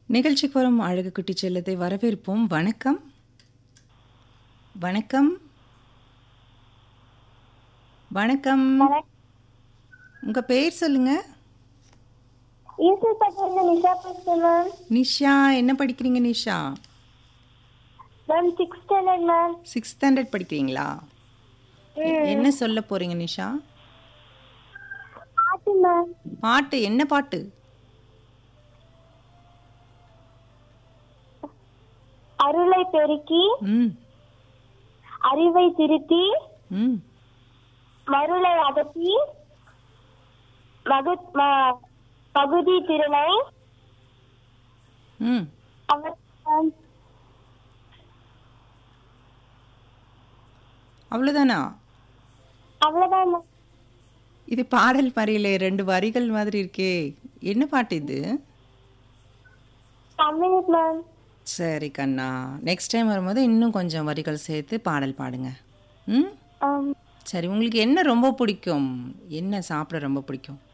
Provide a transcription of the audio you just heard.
நிகழ்ச்சிக்கு வரும் அழகு குட்டி செல்லத்தை வரவேற்போம் வணக்கம் வணக்கம் வணக்கம் உங்க பேர் சொல்லுங்க ஈசல் பட்டியிலிருந்து நிஷா பேசுறேன் மேம் நிஷா என்ன படிக்கிறீங்க Nisha ma'am six standard ma'am sixth standard படிக்கிறீங்களா எ- என்ன சொல்ல போறீங்க நிஷா பாட்டு மேம் பாட்டு என்ன பாட்டு அருளை பெருக்கி ம் அறிவை திருத்தி ம் மருளை அகற்றி மகு ம- பகுதி திறனை ம் அவர் மேம். அவ்வளோதானா அவ்வளவுதான் மேம். இது பாடல் வரியில ரெண்டு வரிகள் மாதிரி இருக்கே என்ன பாட்டு இது தமிழ் மேம் சரி கண்ணா நெக்ஸ்ட் டைம் வரும்போது இன்னும் கொஞ்சம் வரிகள் சேர்த்து பாடல் பாடுங்க ம் ஆம். சரி உங்களுக்கு என்ன ரொம்ப பிடிக்கும் என்ன சாப்பிட ரொம்ப பிடிக்கும்